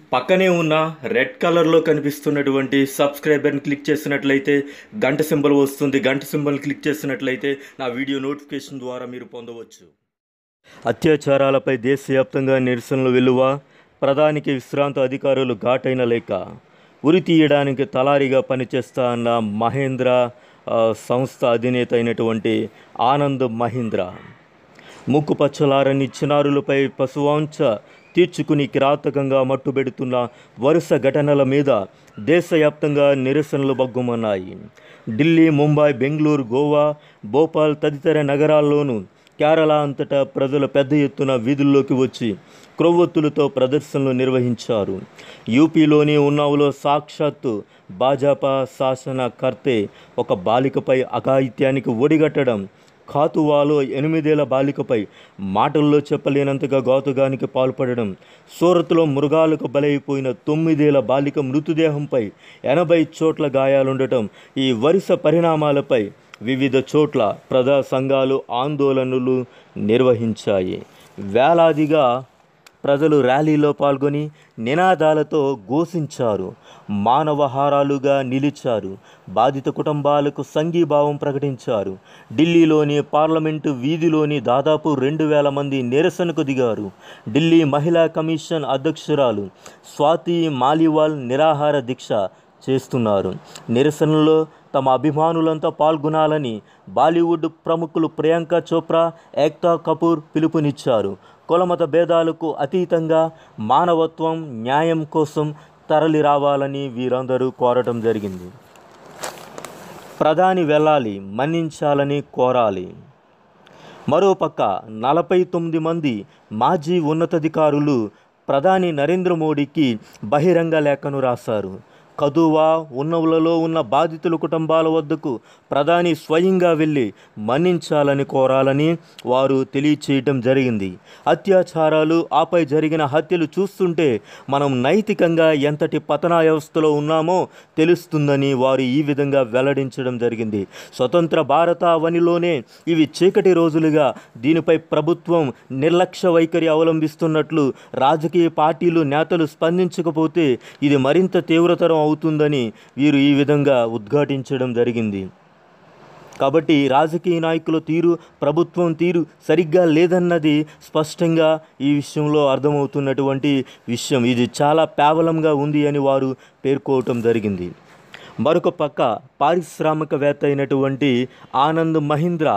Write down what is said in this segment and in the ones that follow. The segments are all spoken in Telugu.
పక్కనే ఉన్న రెడ్ కలర్లో కనిపిస్తున్నటువంటి సబ్స్క్రైబర్ని క్లిక్ చేసినట్లయితే గంట సింబల్ వస్తుంది గంట సింబల్ క్లిక్ చేసినట్లయితే నా వీడియో నోటిఫికేషన్ ద్వారా మీరు పొందవచ్చు అత్యాచారాలపై దేశవ్యాప్తంగా నిరసనలు వెలువ ప్రధానికి విశ్రాంత అధికారులు ఘాటైన లేక ఉరి తీయడానికి తలారిగా పనిచేస్తా అన్న మహేంద్ర ఆ, సంస్థ అధినేత అయినటువంటి ఆనంద్ మహీంద్ర ముక్కు పచ్చలారని చిన్నారులపై పశువాంఛ తీర్చుకుని కిరాతకంగా మట్టుబెడుతున్న వరుస ఘటనల మీద దేశవ్యాప్తంగా నిరసనలు బగ్గుమన్నాయి ఢిల్లీ ముంబై బెంగళూరు గోవా భోపాల్ తదితర నగరాల్లోనూ కేరళ అంతటా ప్రజలు పెద్ద ఎత్తున వీధుల్లోకి వచ్చి క్రొవ్వొత్తులతో ప్రదర్శనలు నిర్వహించారు యూపీలోని ఉన్నావులో సాక్షాత్తు భాజపా శాసనకర్తే ఒక బాలికపై అఘాయిత్యానికి ఒడిగట్టడం ఖాతువాలో ఎనిమిదేళ్ల బాలికపై మాటల్లో చెప్పలేనంతగా ఘాతుగానికి పాల్పడడం సూరత్లో మృగాలకు బలైపోయిన తొమ్మిదేళ్ల బాలిక మృతదేహంపై ఎనభై చోట్ల గాయాలుండటం ఈ వరుస పరిణామాలపై వివిధ చోట్ల ప్రజా సంఘాలు ఆందోళనలు నిర్వహించాయి వేలాదిగా ప్రజలు ర్యాలీలో పాల్గొని నినాదాలతో ఘోషించారు మానవహారాలుగా నిలిచారు బాధిత కుటుంబాలకు సంఘీభావం ప్రకటించారు ఢిల్లీలోని పార్లమెంటు వీధిలోని దాదాపు రెండు వేల మంది నిరసనకు దిగారు ఢిల్లీ మహిళా కమిషన్ అధ్యక్షురాలు స్వాతి మాలివాల్ నిరాహార దీక్ష చేస్తున్నారు నిరసనలో తమ అభిమానులంతా పాల్గొనాలని బాలీవుడ్ ప్రముఖులు ప్రియాంక చోప్రా ఏక్తా కపూర్ పిలుపునిచ్చారు కులమత భేదాలకు అతీతంగా మానవత్వం న్యాయం కోసం తరలి రావాలని వీరందరూ కోరటం జరిగింది ప్రధాని వెళ్ళాలి మన్నించాలని కోరాలి మరోపక్క నలభై తొమ్మిది మంది మాజీ ఉన్నతాధికారులు ప్రధాని నరేంద్ర మోడీకి బహిరంగ లేఖను రాశారు కదువా ఉన్నవులలో ఉన్న బాధితుల కుటుంబాల వద్దకు ప్రధాని స్వయంగా వెళ్ళి మన్నించాలని కోరాలని వారు తెలియచేయటం జరిగింది అత్యాచారాలు ఆపై జరిగిన హత్యలు చూస్తుంటే మనం నైతికంగా ఎంతటి పతనా వ్యవస్థలో ఉన్నామో తెలుస్తుందని వారు ఈ విధంగా వెల్లడించడం జరిగింది స్వతంత్ర భారతావనిలోనే ఇవి చీకటి రోజులుగా దీనిపై ప్రభుత్వం నిర్లక్ష్య వైఖరి అవలంబిస్తున్నట్లు రాజకీయ పార్టీలు నేతలు స్పందించకపోతే ఇది మరింత తీవ్రతరం అవుతుందని వీరు ఈ విధంగా ఉద్ఘాటించడం జరిగింది కాబట్టి రాజకీయ నాయకుల తీరు ప్రభుత్వం తీరు సరిగ్గా లేదన్నది స్పష్టంగా ఈ విషయంలో అర్థమవుతున్నటువంటి విషయం ఇది చాలా పేవలంగా ఉంది అని వారు పేర్కోవటం జరిగింది మరొక పక్క పారిశ్రామికవేత్త అయినటువంటి ఆనంద్ మహీంద్ర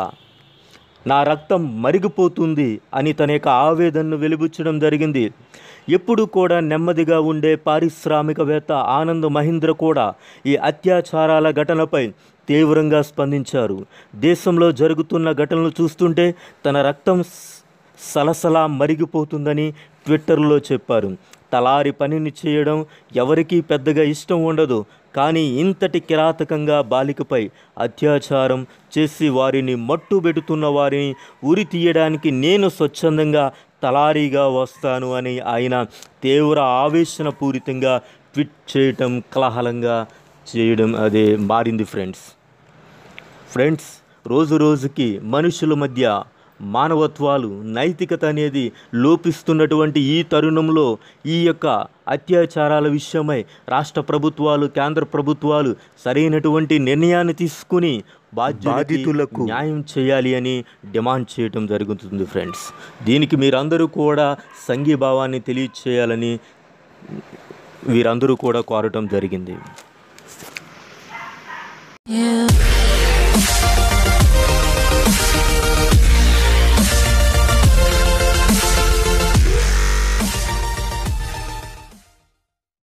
నా రక్తం మరిగిపోతుంది అని తన యొక్క ఆవేదనను వెలిబుచ్చడం జరిగింది ఎప్పుడు కూడా నెమ్మదిగా ఉండే పారిశ్రామికవేత్త ఆనంద్ మహీంద్ర కూడా ఈ అత్యాచారాల ఘటనపై తీవ్రంగా స్పందించారు దేశంలో జరుగుతున్న ఘటనలు చూస్తుంటే తన రక్తం స్- సలసలా మరిగిపోతుందని ట్విట్టర్లో చెప్పారు తలారి పనిని చేయడం ఎవరికీ పెద్దగా ఇష్టం ఉండదు కానీ ఇంతటి కిరాతకంగా బాలికపై అత్యాచారం చేసి వారిని మట్టుబెడుతున్న వారిని ఉరి తీయడానికి నేను స్వచ్ఛందంగా తలారీగా వస్తాను అని ఆయన తీవ్ర ఆవేశన పూరితంగా ట్వీట్ చేయటం కలహలంగా చేయడం అదే మారింది ఫ్రెండ్స్ ఫ్రెండ్స్ రోజు రోజుకి మనుషుల మధ్య మానవత్వాలు నైతికత అనేది లోపిస్తున్నటువంటి ఈ తరుణంలో ఈ యొక్క అత్యాచారాల విషయమై రాష్ట్ర ప్రభుత్వాలు కేంద్ర ప్రభుత్వాలు సరైనటువంటి నిర్ణయాన్ని తీసుకుని బాధితులకు న్యాయం చేయాలి అని డిమాండ్ చేయటం జరుగుతుంది ఫ్రెండ్స్ దీనికి మీరందరూ కూడా సంఘీభావాన్ని తెలియచేయాలని వీరందరూ కూడా కోరటం జరిగింది You